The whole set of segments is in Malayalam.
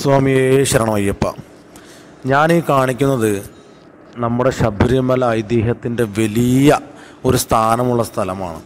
സ്വാമിയേ ശരണമയ്യപ്പ ഞാനീ കാണിക്കുന്നത് നമ്മുടെ ശബരിമല ഐതിഹ്യത്തിൻ്റെ വലിയ ഒരു സ്ഥാനമുള്ള സ്ഥലമാണ്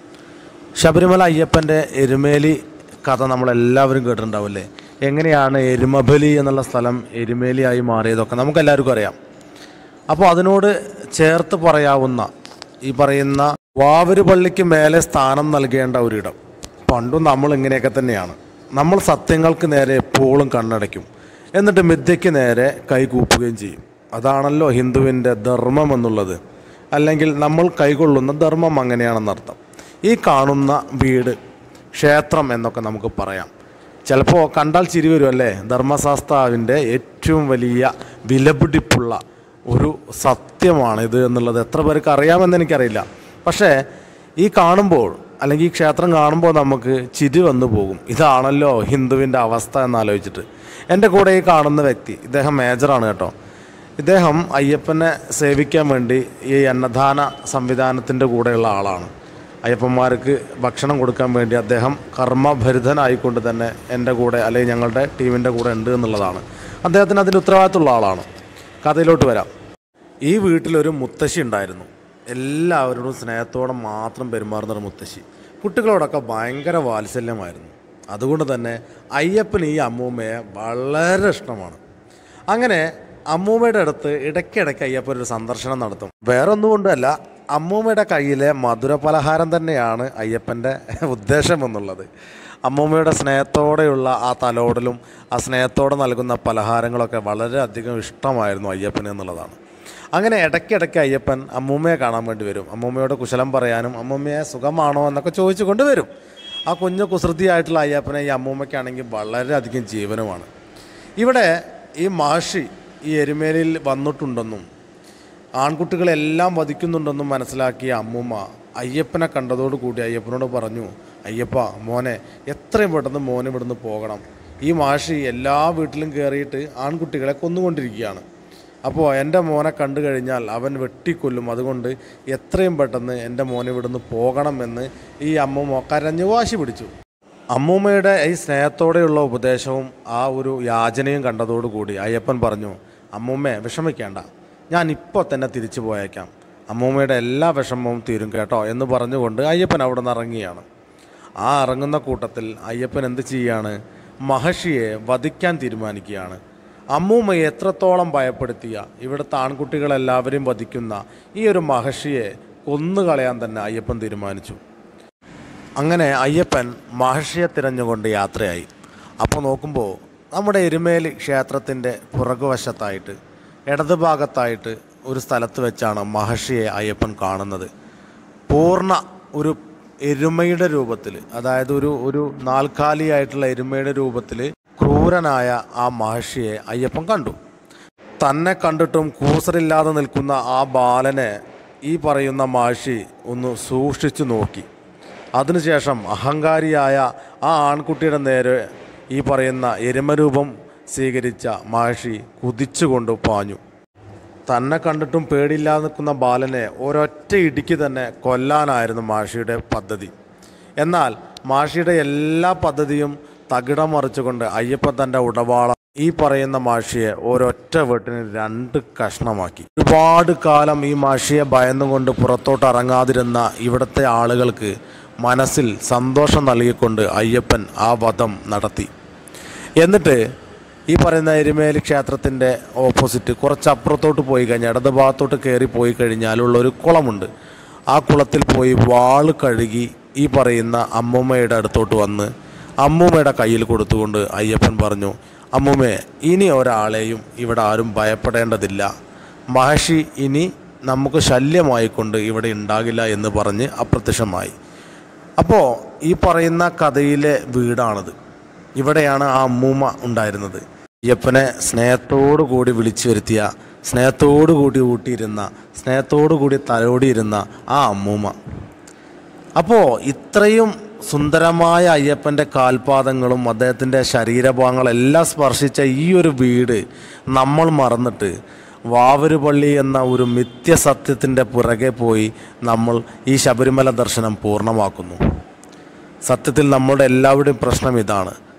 ശബരിമല അയ്യപ്പൻ്റെ എരുമേലി കഥ നമ്മളെല്ലാവരും കേട്ടിട്ടുണ്ടാവില്ലേ എങ്ങനെയാണ് എരുമബലി എന്നുള്ള സ്ഥലം എരുമേലിയായി മാറിയതൊക്കെ നമുക്കെല്ലാവർക്കും അറിയാം അപ്പോൾ അതിനോട് ചേർത്ത് പറയാവുന്ന ഈ പറയുന്ന വാവര് പള്ളിക്ക് മേലെ സ്ഥാനം നൽകേണ്ട ഒരിടം പണ്ടും നമ്മൾ ഇങ്ങനെയൊക്കെ തന്നെയാണ് നമ്മൾ സത്യങ്ങൾക്ക് നേരെ എപ്പോഴും കണ്ണടയ്ക്കും എന്നിട്ട് മിഥ്യയ്ക്ക് നേരെ കൈകൂപ്പുകയും ചെയ്യും അതാണല്ലോ ഹിന്ദുവിൻ്റെ ധർമ്മം എന്നുള്ളത് അല്ലെങ്കിൽ നമ്മൾ കൈകൊള്ളുന്ന ധർമ്മം അങ്ങനെയാണെന്നർത്ഥം ഈ കാണുന്ന വീട് ക്ഷേത്രം എന്നൊക്കെ നമുക്ക് പറയാം ചിലപ്പോൾ കണ്ടാൽ ചിരി വരും അല്ലേ ധർമ്മശാസ്താവിൻ്റെ ഏറ്റവും വലിയ വിലപിടിപ്പുള്ള ഒരു സത്യമാണ് ഇത് എന്നുള്ളത് എത്ര പേർക്ക് അറിയാമെന്ന് എനിക്കറിയില്ല പക്ഷേ ഈ കാണുമ്പോൾ അല്ലെങ്കിൽ ഈ ക്ഷേത്രം കാണുമ്പോൾ നമുക്ക് ചിരി വന്നു പോകും ഇതാണല്ലോ ഹിന്ദുവിൻ്റെ അവസ്ഥ എന്നാലോചിച്ചിട്ട് എൻ്റെ കൂടെ ഈ കാണുന്ന വ്യക്തി ഇദ്ദേഹം മേജറാണ് കേട്ടോ ഇദ്ദേഹം അയ്യപ്പനെ സേവിക്കാൻ വേണ്ടി ഈ അന്നദാന സംവിധാനത്തിൻ്റെ കൂടെയുള്ള ആളാണ് അയ്യപ്പന്മാർക്ക് ഭക്ഷണം കൊടുക്കാൻ വേണ്ടി അദ്ദേഹം കർമ്മഭരിതനായിക്കൊണ്ട് തന്നെ എൻ്റെ കൂടെ അല്ലെങ്കിൽ ഞങ്ങളുടെ ടീമിൻ്റെ കൂടെ ഉണ്ട് എന്നുള്ളതാണ് അദ്ദേഹത്തിന് അതിൻ്റെ ഉത്തരവാദിത്തമുള്ള ആളാണ് കഥയിലോട്ട് വരാം ഈ വീട്ടിലൊരു മുത്തശ്ശി ഉണ്ടായിരുന്നു എല്ലാവരോടും സ്നേഹത്തോടെ മാത്രം പെരുമാറുന്ന ഒരു മുത്തശ്ശി കുട്ടികളോടൊക്കെ ഭയങ്കര വാത്സല്യമായിരുന്നു അതുകൊണ്ട് തന്നെ അയ്യപ്പന് ഈ അമ്മൂമ്മയെ വളരെ ഇഷ്ടമാണ് അങ്ങനെ അമ്മൂമ്മയുടെ അടുത്ത് ഇടയ്ക്കിടയ്ക്ക് അയ്യപ്പൻ ഒരു സന്ദർശനം നടത്തും വേറെ ഒന്നും കൊണ്ടല്ല അമ്മൂമ്മയുടെ കയ്യിലെ മധുര പലഹാരം തന്നെയാണ് അയ്യപ്പൻ്റെ ഉദ്ദേശം എന്നുള്ളത് അമ്മൂമ്മയുടെ സ്നേഹത്തോടെയുള്ള ആ തലോടലും ആ സ്നേഹത്തോടെ നൽകുന്ന പലഹാരങ്ങളൊക്കെ വളരെയധികം ഇഷ്ടമായിരുന്നു അയ്യപ്പന് എന്നുള്ളതാണ് അങ്ങനെ ഇടയ്ക്കിടയ്ക്ക് അയ്യപ്പൻ അമ്മൂമ്മയെ കാണാൻ വേണ്ടി വരും അമ്മൂമ്മയോട് കുശലം പറയാനും അമ്മൂമ്മയെ സുഖമാണോ എന്നൊക്കെ ചോദിച്ചുകൊണ്ട് വരും ആ കുഞ്ഞു കുസൃതിയായിട്ടുള്ള അയ്യപ്പനെ ഈ അമ്മൂമ്മയ്ക്കാണെങ്കിൽ വളരെയധികം ജീവനുമാണ് ഇവിടെ ഈ മാഷി ഈ എരുമേലിയിൽ വന്നിട്ടുണ്ടെന്നും ആൺകുട്ടികളെല്ലാം വധിക്കുന്നുണ്ടെന്നും മനസ്സിലാക്കിയ അമ്മൂമ്മ അയ്യപ്പനെ കണ്ടതോടുകൂടി അയ്യപ്പനോട് പറഞ്ഞു അയ്യപ്പ മോനെ എത്രയും പെട്ടെന്ന് മോനെ ഇവിടുന്ന് പോകണം ഈ മാഷി എല്ലാ വീട്ടിലും കയറിയിട്ട് ആൺകുട്ടികളെ കൊന്നുകൊണ്ടിരിക്കുകയാണ് അപ്പോൾ എൻ്റെ മോനെ കണ്ടു കഴിഞ്ഞാൽ അവൻ വെട്ടിക്കൊല്ലും അതുകൊണ്ട് എത്രയും പെട്ടെന്ന് എൻ്റെ മോനെ ഇവിടുന്ന് പോകണമെന്ന് ഈ അമ്മൂമ്മ കരഞ്ഞു വാശി പിടിച്ചു അമ്മൂമ്മയുടെ ഈ സ്നേഹത്തോടെയുള്ള ഉപദേശവും ആ ഒരു യാചനയും കണ്ടതോടുകൂടി അയ്യപ്പൻ പറഞ്ഞു അമ്മൂമ്മേ വിഷമിക്കേണ്ട ഞാൻ ഇപ്പോൾ തന്നെ തിരിച്ചു പോയേക്കാം അമ്മൂമ്മയുടെ എല്ലാ വിഷമവും തീരും കേട്ടോ എന്ന് പറഞ്ഞുകൊണ്ട് അയ്യപ്പൻ അവിടെ നിന്ന് ഇറങ്ങിയാണ് ആ ഇറങ്ങുന്ന കൂട്ടത്തിൽ അയ്യപ്പൻ എന്ത് ചെയ്യാണ് മഹർഷിയെ വധിക്കാൻ തീരുമാനിക്കുകയാണ് അമ്മൂമ്മയെ എത്രത്തോളം ഭയപ്പെടുത്തിയ ഇവിടുത്തെ ആൺകുട്ടികളെല്ലാവരെയും വധിക്കുന്ന ഈ ഒരു മഹർഷിയെ കൊന്നുകളയാൻ തന്നെ അയ്യപ്പൻ തീരുമാനിച്ചു അങ്ങനെ അയ്യപ്പൻ മഹർഷിയെ തിരഞ്ഞുകൊണ്ട് യാത്രയായി അപ്പോൾ നോക്കുമ്പോൾ നമ്മുടെ എരുമേലി ക്ഷേത്രത്തിൻ്റെ പുറകുവശത്തായിട്ട് ഇടതുഭാഗത്തായിട്ട് ഒരു സ്ഥലത്ത് വെച്ചാണ് മഹർഷിയെ അയ്യപ്പൻ കാണുന്നത് പൂർണ്ണ ഒരു എരുമയുടെ രൂപത്തിൽ അതായത് ഒരു ഒരു നാൽക്കാലിയായിട്ടുള്ള എരുമയുടെ രൂപത്തിൽ ക്രൂരനായ ആ മഹർഷിയെ അയ്യപ്പൻ കണ്ടു തന്നെ കണ്ടിട്ടും കൂസറില്ലാതെ നിൽക്കുന്ന ആ ബാലനെ ഈ പറയുന്ന മഹർഷി ഒന്ന് സൂക്ഷിച്ചു നോക്കി അതിനുശേഷം അഹങ്കാരിയായ ആ ആൺകുട്ടിയുടെ നേരെ ഈ പറയുന്ന എരുമരൂപം സ്വീകരിച്ച മഹർഷി കുതിച്ചുകൊണ്ട് പാഞ്ഞു തന്നെ കണ്ടിട്ടും പേടിയില്ലാതെ നിൽക്കുന്ന ബാലനെ ഒരൊറ്റ ഇടിക്ക് തന്നെ കൊല്ലാനായിരുന്നു മാഷിയുടെ പദ്ധതി എന്നാൽ മാഷിയുടെ എല്ലാ പദ്ധതിയും തകിടം മറിച്ചുകൊണ്ട് അയ്യപ്പൻ തൻ്റെ ഉടവാള ഈ പറയുന്ന മാഷിയെ ഒരൊറ്റ വെട്ടിന് രണ്ട് കഷ്ണമാക്കി ഒരുപാട് കാലം ഈ മാഷിയെ ഭയന്നുകൊണ്ട് പുറത്തോട്ട് ഇറങ്ങാതിരുന്ന ഇവിടുത്തെ ആളുകൾക്ക് മനസ്സിൽ സന്തോഷം നൽകിക്കൊണ്ട് അയ്യപ്പൻ ആ വധം നടത്തി എന്നിട്ട് ഈ പറയുന്ന എരുമേലി ക്ഷേത്രത്തിൻ്റെ ഓപ്പോസിറ്റ് കുറച്ച് അപ്പുറത്തോട്ട് പോയി കഴിഞ്ഞാൽ ഇടത് ഭാഗത്തോട്ട് കയറി പോയി കഴിഞ്ഞാലുള്ള ഒരു കുളമുണ്ട് ആ കുളത്തിൽ പോയി വാള് കഴുകി ഈ പറയുന്ന അമ്മൂമ്മയുടെ അടുത്തോട്ട് വന്ന് അമ്മൂമ്മയുടെ കയ്യിൽ കൊടുത്തുകൊണ്ട് അയ്യപ്പൻ പറഞ്ഞു അമ്മൂമ്മേ ഇനി ഒരാളെയും ഇവിടെ ആരും ഭയപ്പെടേണ്ടതില്ല മഹർഷി ഇനി നമുക്ക് ശല്യമായിക്കൊണ്ട് ഇവിടെ ഉണ്ടാകില്ല എന്ന് പറഞ്ഞ് അപ്രത്യക്ഷമായി അപ്പോൾ ഈ പറയുന്ന കഥയിലെ വീടാണിത് ഇവിടെയാണ് ആ അമ്മൂമ്മ ഉണ്ടായിരുന്നത് അയ്യപ്പനെ സ്നേഹത്തോടു കൂടി വിളിച്ചു വരുത്തിയ സ്നേഹത്തോടു കൂടി ഊട്ടിയിരുന്ന സ്നേഹത്തോടു കൂടി തലോടിയിരുന്ന ആ അമ്മൂമ്മ അപ്പോൾ ഇത്രയും സുന്ദരമായ അയ്യപ്പൻ്റെ കാൽപാദങ്ങളും അദ്ദേഹത്തിൻ്റെ ശരീരഭാഗങ്ങളെല്ലാം സ്പർശിച്ച ഈ ഒരു വീട് നമ്മൾ മറന്നിട്ട് വാവരുപള്ളി എന്ന ഒരു മിഥ്യസത്യത്തിൻ്റെ പുറകെ പോയി നമ്മൾ ഈ ശബരിമല ദർശനം പൂർണ്ണമാക്കുന്നു സത്യത്തിൽ നമ്മുടെ എല്ലാവരുടെയും പ്രശ്നം ഇതാണ്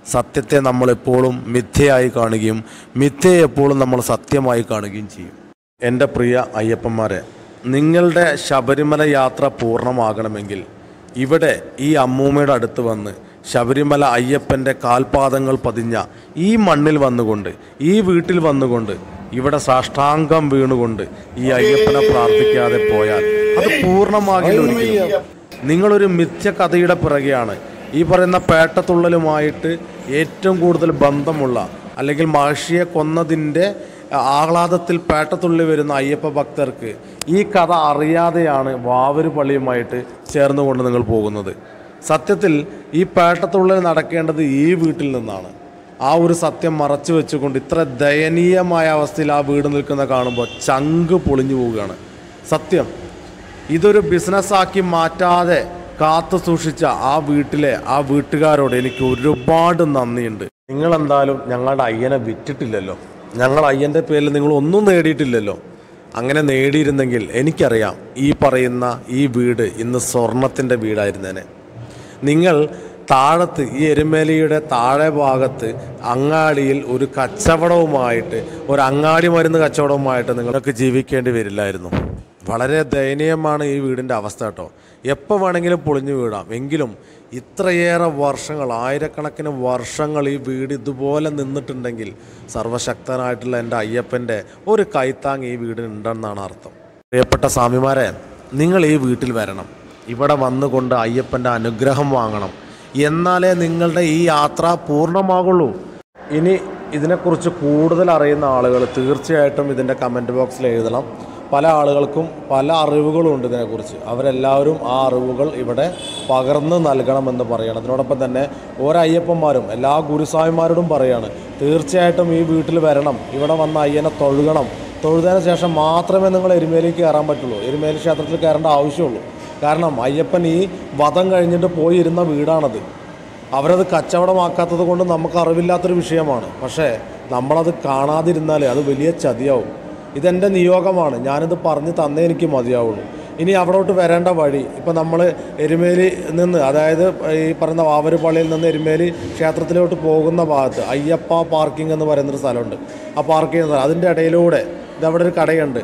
സത്യത്തെ നമ്മൾ എപ്പോഴും മിഥ്യയായി കാണുകയും മിഥ്യയെ എപ്പോഴും നമ്മൾ സത്യമായി കാണുകയും ചെയ്യും എൻ്റെ പ്രിയ അയ്യപ്പന്മാരെ നിങ്ങളുടെ ശബരിമല യാത്ര പൂർണ്ണമാകണമെങ്കിൽ ഇവിടെ ഈ അമ്മൂമ്മയുടെ അടുത്ത് വന്ന് ശബരിമല അയ്യപ്പൻ്റെ കാൽപാദങ്ങൾ പതിഞ്ഞ ഈ മണ്ണിൽ വന്നുകൊണ്ട് ഈ വീട്ടിൽ വന്നുകൊണ്ട് ഇവിടെ സാഷ്ടാംഗം വീണുകൊണ്ട് ഈ അയ്യപ്പനെ പ്രാർത്ഥിക്കാതെ പോയാൽ അത് പൂർണ്ണമാകില്ല ഒരിക്കലും നിങ്ങളൊരു മിഥ്യ കഥയുടെ പിറകെയാണ് ഈ പറയുന്ന പേട്ടത്തുള്ളലുമായിട്ട് ഏറ്റവും കൂടുതൽ ബന്ധമുള്ള അല്ലെങ്കിൽ മഹർഷിയെ കൊന്നതിൻ്റെ ആഹ്ലാദത്തിൽ പേട്ടത്തുള്ളി വരുന്ന അയ്യപ്പ ഭക്തർക്ക് ഈ കഥ അറിയാതെയാണ് വാവര് പള്ളിയുമായിട്ട് ചേർന്നുകൊണ്ട് നിങ്ങൾ പോകുന്നത് സത്യത്തിൽ ഈ പേട്ടത്തുള്ളൽ നടക്കേണ്ടത് ഈ വീട്ടിൽ നിന്നാണ് ആ ഒരു സത്യം മറച്ചു വെച്ചുകൊണ്ട് ഇത്ര ദയനീയമായ അവസ്ഥയിൽ ആ വീട് നിൽക്കുന്ന കാണുമ്പോൾ ചങ്ക് പൊളിഞ്ഞു പോവുകയാണ് സത്യം ഇതൊരു ബിസിനസ്സാക്കി മാറ്റാതെ കാത്തു സൂക്ഷിച്ച ആ വീട്ടിലെ ആ വീട്ടുകാരോട് എനിക്ക് ഒരുപാട് നന്ദിയുണ്ട് നിങ്ങൾ എന്തായാലും ഞങ്ങളുടെ അയ്യനെ വിറ്റിട്ടില്ലല്ലോ ഞങ്ങൾ അയ്യൻ്റെ പേരിൽ നിങ്ങൾ ഒന്നും നേടിയിട്ടില്ലല്ലോ അങ്ങനെ നേടിയിരുന്നെങ്കിൽ എനിക്കറിയാം ഈ പറയുന്ന ഈ വീട് ഇന്ന് സ്വർണത്തിൻ്റെ വീടായിരുന്നേനെ നിങ്ങൾ താഴത്ത് ഈ എരുമേലിയുടെ താഴെ ഭാഗത്ത് അങ്ങാടിയിൽ ഒരു കച്ചവടവുമായിട്ട് ഒരു അങ്ങാടി മരുന്ന് കച്ചവടവുമായിട്ട് നിങ്ങൾക്ക് ജീവിക്കേണ്ടി വരില്ലായിരുന്നു വളരെ ദയനീയമാണ് ഈ വീടിൻ്റെ അവസ്ഥ കേട്ടോ എപ്പോൾ വേണമെങ്കിലും പൊളിഞ്ഞു വീഴാം എങ്കിലും ഇത്രയേറെ വർഷങ്ങൾ ആയിരക്കണക്കിന് വർഷങ്ങൾ ഈ വീട് ഇതുപോലെ നിന്നിട്ടുണ്ടെങ്കിൽ സർവശക്തനായിട്ടുള്ള എൻ്റെ അയ്യപ്പൻ്റെ ഒരു കൈത്താങ് ഈ വീടിനുണ്ടെന്നാണ് അർത്ഥം പ്രിയപ്പെട്ട സ്വാമിമാരെ നിങ്ങൾ ഈ വീട്ടിൽ വരണം ഇവിടെ വന്നുകൊണ്ട് അയ്യപ്പൻ്റെ അനുഗ്രഹം വാങ്ങണം എന്നാലേ നിങ്ങളുടെ ഈ യാത്ര പൂർണ്ണമാകുള്ളൂ ഇനി ഇതിനെക്കുറിച്ച് കൂടുതൽ അറിയുന്ന ആളുകൾ തീർച്ചയായിട്ടും ഇതിൻ്റെ കമൻറ്റ് ബോക്സിൽ എഴുതണം പല ആളുകൾക്കും പല അറിവുകളും ഉണ്ട് ഇതിനെക്കുറിച്ച് അവരെല്ലാവരും ആ അറിവുകൾ ഇവിടെ പകർന്ന് നൽകണമെന്ന് പറയണം അതിനോടൊപ്പം തന്നെ ഓരോ അയ്യപ്പന്മാരും എല്ലാ ഗുരുസ്വാമിമാരോടും പറയാണ് തീർച്ചയായിട്ടും ഈ വീട്ടിൽ വരണം ഇവിടെ വന്ന് അയ്യനെ തൊഴുകണം തൊഴുതതിന് ശേഷം മാത്രമേ നിങ്ങൾ എരുമേലിക്ക് കയറാൻ പറ്റുള്ളൂ എരുമേലി ക്ഷേത്രത്തിൽ കയറേണ്ട ആവശ്യമുള്ളൂ കാരണം അയ്യപ്പൻ ഈ വധം കഴിഞ്ഞിട്ട് പോയി ഇരുന്ന വീടാണത് അവരത് കച്ചവടമാക്കാത്തത് കൊണ്ട് നമുക്ക് അറിവില്ലാത്തൊരു വിഷയമാണ് പക്ഷേ നമ്മളത് കാണാതിരുന്നാൽ അത് വലിയ ചതിയാവും ഇതെൻ്റെ നിയോഗമാണ് ഞാനിത് പറഞ്ഞ് തന്നേ എനിക്ക് മതിയാവുള്ളൂ ഇനി അവിടോട്ട് വരേണ്ട വഴി ഇപ്പം നമ്മൾ എരുമേലി നിന്ന് അതായത് ഈ പറയുന്ന വാവരുപള്ളിയിൽ നിന്ന് എരുമേലി ക്ഷേത്രത്തിലോട്ട് പോകുന്ന ഭാഗത്ത് അയ്യപ്പ പാർക്കിംഗ് എന്ന് പറയുന്നൊരു സ്ഥലമുണ്ട് ആ പാർക്ക് ചെയ്യുന്ന സ്ഥലം അതിൻ്റെ ഇടയിലൂടെ ഇതവിടെ ഒരു കടയുണ്ട്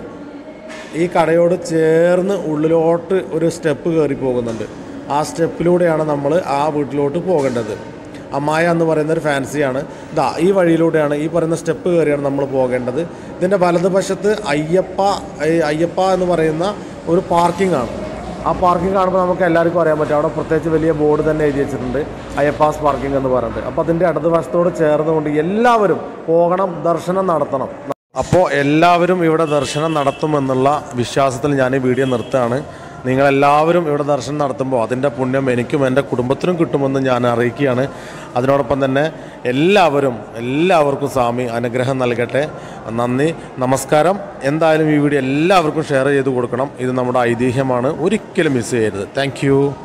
ഈ കടയോട് ചേർന്ന് ഉള്ളിലോട്ട് ഒരു സ്റ്റെപ്പ് കയറി പോകുന്നുണ്ട് ആ സ്റ്റെപ്പിലൂടെയാണ് നമ്മൾ ആ വീട്ടിലോട്ട് പോകേണ്ടത് അമ്മായ എന്ന് പറയുന്ന ഒരു ഫാൻസിയാണ് ഇതാ ഈ വഴിയിലൂടെയാണ് ഈ പറയുന്ന സ്റ്റെപ്പ് കയറിയാണ് നമ്മൾ പോകേണ്ടത് ഇതിൻ്റെ വലതുവശത്ത് അയ്യപ്പ ഈ അയ്യപ്പ എന്ന് പറയുന്ന ഒരു പാർക്കിംഗ് ആണ് ആ പാർക്കിംഗ് കാണുമ്പോൾ നമുക്ക് എല്ലാവർക്കും അറിയാൻ പറ്റും അവിടെ പ്രത്യേകിച്ച് വലിയ ബോർഡ് തന്നെ എഴുതി വെച്ചിട്ടുണ്ട് അയ്യപ്പാസ് പാർക്കിംഗ് എന്ന് പറഞ്ഞിട്ട് അപ്പോൾ അതിൻ്റെ ഇടതുവശത്തോട് ചേർന്നുകൊണ്ട് എല്ലാവരും പോകണം ദർശനം നടത്തണം അപ്പോൾ എല്ലാവരും ഇവിടെ ദർശനം നടത്തുമെന്നുള്ള വിശ്വാസത്തിൽ ഞാൻ ഈ വീഡിയോ നിർത്തുകയാണ് നിങ്ങളെല്ലാവരും ഇവിടെ ദർശനം നടത്തുമ്പോൾ അതിൻ്റെ പുണ്യം എനിക്കും എൻ്റെ കുടുംബത്തിനും കിട്ടുമെന്ന് ഞാൻ അറിയിക്കുകയാണ് അതിനോടൊപ്പം തന്നെ എല്ലാവരും എല്ലാവർക്കും സ്വാമി അനുഗ്രഹം നൽകട്ടെ നന്ദി നമസ്കാരം എന്തായാലും ഈ വീഡിയോ എല്ലാവർക്കും ഷെയർ ചെയ്ത് കൊടുക്കണം ഇത് നമ്മുടെ ഐതിഹ്യമാണ് ഒരിക്കലും മിസ് ചെയ്യരുത് താങ്ക്